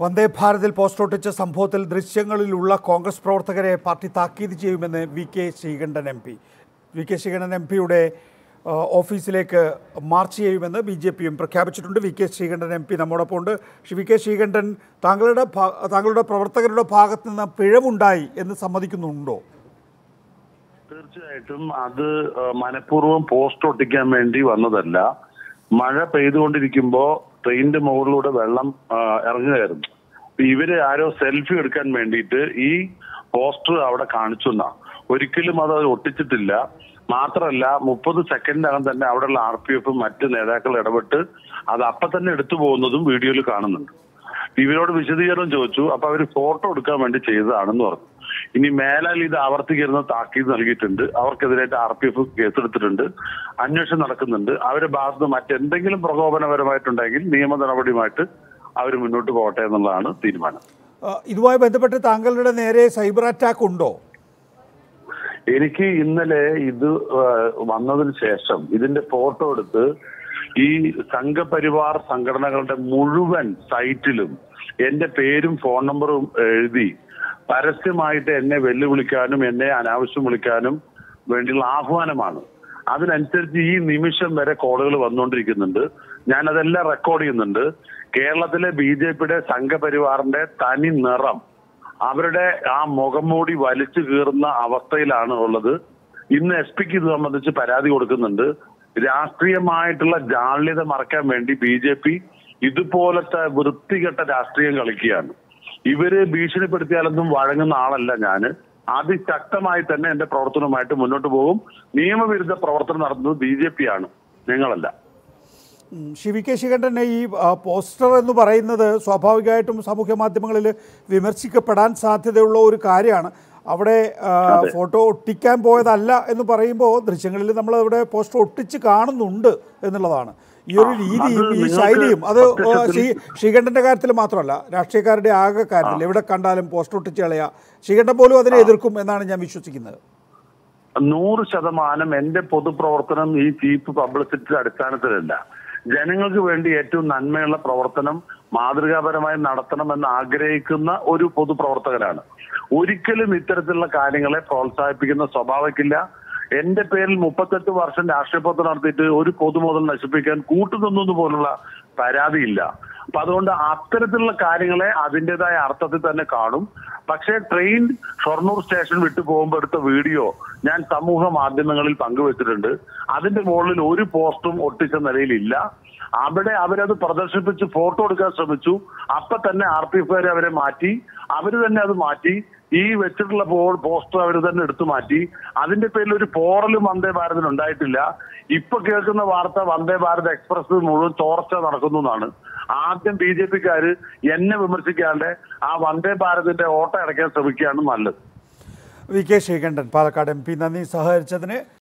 വന്ദേ ഭാരതിൽ post ഒട്ടിച്ച സംഭവത്തിൽ ദൃശ്യങ്ങളിലുള്ള കോൺഗ്രസ് പ്രവർത്തകരെ party താക്കീത് ചെയ്യുമെന്ന് V K Sreekandan M P V K Sreekandan M പിയുടെ ഓഫീസിലേക്ക് മാർച്ച് ചെയ്യുമെന്ന് ബി ജെ പിയും പ്രഖ്യാപിച്ചിട്ടുണ്ട് V K Sreekandan M P നമ്മോടൊപ്പം ഉണ്ട് ശ്രീ വി കെ ശ്രീകണ്ഠൻ താങ്കളുടെ ഭാ- താങ്കളുടെ പ്രവർത്തകരുടെ ഭാഗത്ത് നിന്ന് പിഴവുണ്ടായി എന്ന് സമ്മതിക്കുന്നുണ്ടോ തീർച്ചയായിട്ടും അത് ഏഹ്, മനഃപൂർവ്വം പോസ്റ്റ് ഒട്ടിക്കാൻ വേണ്ടി വന്നതല്ല മഴ പെയ്തുകൊണ്ടിരിക്കുമ്പോ ട്രെയിനിന്റെ മുകളിലൂടെ വെള്ളം ആഹ്, ഇറങ്ങുകയായിരുന്നു അപ്പൊ ഇവര് ആരോ സെൽഫി എടുക്കാൻ വേണ്ടിയിട്ട് ഈ പോസ്റ്റർ അവിടെ കാണിച്ചു എന്നാ ഒരിക്കലും അത് അവർ ഒട്ടിച്ചിട്ടില്ല മാത്രമല്ല മുപ്പത് സെക്കൻഡിനകം തന്നെ അവിടെയുള്ള ആർ പി എഫും മറ്റ് നേതാക്കൾ ഇടപെട്ട് അത് അപ്പൊ തന്നെ എടുത്തു പോകുന്നതും വീഡിയോയിൽ കാണുന്നുണ്ട് ഇവരോട് വിശദീകരണം ചോദിച്ചു അപ്പൊ അവര് ഫോട്ടോ എടുക്കാൻ വേണ്ടി ചെയ്തതാണെന്ന് പറഞ്ഞു ഇനി മേലാൽ ഇത് ആവർത്തിക്കരുന്ന താക്കീത് നൽകിയിട്ടുണ്ട് അവർക്കെതിരായിട്ട് ആർ പി എഫ് കേസെടുത്തിട്ടുണ്ട് അന്വേഷണം നടക്കുന്നുണ്ട് അവരുടെ ഭാഗത്ത് നിന്ന് മറ്റെന്തെങ്കിലും പ്രകോപനപരമായിട്ടുണ്ടെങ്കിൽ നിയമ നടപടിയുമായിട്ട് അവർ മുന്നോട്ട് പോകട്ടെ എന്നുള്ളതാണ് തീരുമാനം ആ, ഇതുമായി ബന്ധപ്പെട്ട് താങ്കളുടെ നേരെ സൈബർ അറ്റാക്ക് ഉണ്ടോ എനിക്ക് ഇന്നലെ ഇത് ഏഹ്, വന്നതിന് ശേഷം ഇതിന്റെ ഫോട്ടോ എടുത്ത് ഈ സംഘപരിവാർ സംഘടനകളുടെ മുഴുവൻ സൈറ്റിലും എന്റെ പേരും ഫോൺ നമ്പറും എഴുതി പരസ്യമായിട്ട് എന്നെ വെല്ലുവിളിക്കാനും എന്നെ അനാവശ്യം വിളിക്കാനും വേണ്ടിയുള്ള ആഹ്വാനമാണ് അതിനനുസരിച്ച് ഈ നിമിഷം വരെ കോളുകൾ വന്നുകൊണ്ടിരിക്കുന്നുണ്ട് ഞാൻ അതെല്ലാം റെക്കോർഡ് ചെയ്യുന്നുണ്ട് കേരളത്തിലെ ബി ജെ പിയുടെ സംഘപരിവാറിന്റെ തനി നിറം അവരുടെ ആ മുഖംമൂടി വലിച്ചു കീറുന്ന അവസ്ഥയിലാണ് ഉള്ളത് ഇന്ന് എസ് പിക്ക് ഇത് സംബന്ധിച്ച് പരാതി കൊടുക്കുന്നുണ്ട് രാഷ്ട്രീയമായിട്ടുള്ള ജാള്യത മറക്കാൻ വേണ്ടി ബി ജെ പി ഇതുപോലത്തെ വൃത്തികെട്ട രാഷ്ട്രീയം കളിക്കുകയാണ് ഇവര് ഭീഷണിപ്പെടുത്തിയാലൊന്നും വഴങ്ങുന്ന ആളല്ല ഞാന് അതിശക്തമായി തന്നെ എന്റെ പ്രവർത്തനവുമായിട്ട് മുന്നോട്ട് പോകും നിയമവിരുദ്ധ പ്രവർത്തനം നടത്തുന്നത് ബി ജെ പി ആണ് ഞങ്ങളല്ല ഉം, ശ്രീ വി കെ ശ്രീകണ്ഠൻ ഈ ആ, പോസ്റ്റർ എന്ന് പറയുന്നത് സ്വാഭാവികമായിട്ടും സാമൂഹ്യ മാധ്യമങ്ങളിൽ വിമർശിക്കപ്പെടാൻ സാധ്യതയുള്ള ഒരു കാര്യമാണ് അവിടെ ആ, ഫോട്ടോ ഒട്ടിക്കാൻ പോയതല്ല എന്ന് പറയുമ്പോൾ ദൃശ്യങ്ങളിൽ നമ്മൾ അവിടെ പോസ്റ്റർ ഒട്ടിച്ച് കാണുന്നുണ്ട് എന്നുള്ളതാണ് ഈ ഒരു ആ, രീതിയും അത് ഈ നിങ്ങൾക്ക് ശൈലിയും അത് ആ, പ്രത്യക്ഷത്തിൽ- ശ്രീ ശ്രീകണ്ഠൻ്റെ കാര്യത്തിൽ മാത്രമല്ല രാഷ്ട്രീയക്കാരുടെ ആകെ കാര്യത്തിൽ എവിടെ കണ്ടാലും പോസ്റ്റർ ഒട്ടിച്ച് കളയുക ശ്രീകണ്ഠൻ പോലും അതിനെ എതിർക്കും എന്നാണ് ഞാൻ വിശ്വസിക്കുന്നത് നൂറ് ശതമാനം എന്റെ പൊതുപ്രവർത്തനം ഈ ചീഫ് പബ്ലിസിറ്റിയുടെ അടിസ്ഥാനത്തിലല്ല ജനങ്ങൾക്ക് വേണ്ടി ഏറ്റവും നന്മയുള്ള പ്രവർത്തനം മാതൃകാപരമായി നടത്തണമെന്ന് ആഗ്രഹിക്കുന്ന ഒരു പൊതുപ്രവർത്തകനാണ് ഒരിക്കലും ഇത്തരത്തിലുള്ള കാര്യങ്ങളെ പ്രോത്സാഹിപ്പിക്കുന്ന സ്വഭാവക്കില്ല എന്റെ പേരിൽ മുപ്പത്തെട്ട് വർഷം രാഷ്ട്രീയ പ്രവർത്തനം നടത്തിയിട്ട് ഒരു പൊതുമുതൽ നശിപ്പിക്കാൻ കൂട്ടുനിന്നു പോലുള്ള പരാതിയില്ല അപ്പൊ അതുകൊണ്ട് അത്തരത്തിലുള്ള കാര്യങ്ങളെ അതിൻ്റെതായ അർത്ഥത്തിൽ തന്നെ കാണും പക്ഷേ ട്രെയിൻ ഷൊർണൂർ സ്റ്റേഷൻ വിട്ടു പോകുമ്പോൾ എടുത്ത വീഡിയോ ഞാൻ സമൂഹ മാധ്യമങ്ങളിൽ പങ്കുവച്ചിട്ടുണ്ട് അതിന്റെ മുകളിൽ ഒരു പോസ്റ്റും ഒട്ടിച്ച നിലയിലില്ല അവിടെ അവരത് പ്രദർശിപ്പിച്ച് ഫോട്ടോ എടുക്കാൻ ശ്രമിച്ചു അപ്പൊ തന്നെ ആർ പി എഫുകാർ അവരെ മാറ്റി അവര് തന്നെ അത് മാറ്റി ഈ വെച്ചിട്ടുള്ള പോസ്റ്റർ അവർ തന്നെ എടുത്തു മാറ്റി അതിന്റെ പേരിൽ ഒരു പോറലും വന്ദേ ഭാരതിന് ഉണ്ടായിട്ടില്ല ഇപ്പൊ കേൾക്കുന്ന വാർത്ത വന്ദേ ഭാരത് എക്സ്പ്രസ് മുഴുവൻ ചോർച്ച നടക്കുന്നു എന്നാണ് ആദ്യം ബി ജെ പിക്കാര് എന്നെ വിമർശിക്കാണ്ട് ആ വന്ദേ ഭാരതിന്റെ ഓട്ടം അടയ്ക്കാൻ ശ്രമിക്കുകയാണ് നല്ലത് V K Sreekandan Palakkad M P നന്ദി സഹകരിച്ചതിന്